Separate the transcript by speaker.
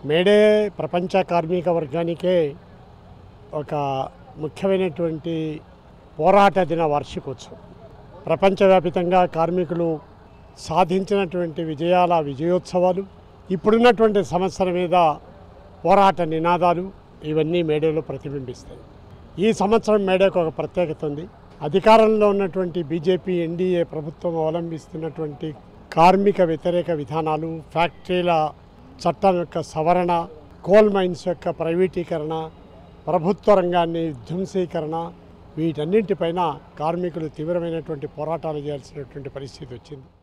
Speaker 1: May Day ప్రపంచ కార్మిక వర్గానికే ఒక ముఖ్యమైనటువంటి పోరాట దిన వార్షికోత్సవం ప్రపంచవ్యాపితంగా కార్మికులు సాధించినటువంటి విజయాల విజయోత్సవాలు ఇప్పుడున్నటువంటి సమస్యల మీద పోరాట నినాదాలు ఇవన్నీ మేడేలో ప్రతిబింబిస్తాయి ఈ సంవత్సరం మేడేకు ఒక ప్రత్యేకత ఉంది అధికారంలో ఉన్నటువంటి బీజేపీ ఎన్డీఏ ప్రభుత్వం అవలంబిస్తున్నటువంటి కార్మిక వ్యతిరేక విధానాలు ఫ్యాక్టరీల చట్టం యొక్క సవరణ కోల్ మైన్స్ యొక్క ప్రైవేటీకరణ ప్రభుత్వ రంగాన్ని ధ్వంసీకరణ వీటన్నింటిపైన కార్మికులు తీవ్రమైనటువంటి పోరాటాలు చేయాల్సినటువంటి పరిస్థితి వచ్చింది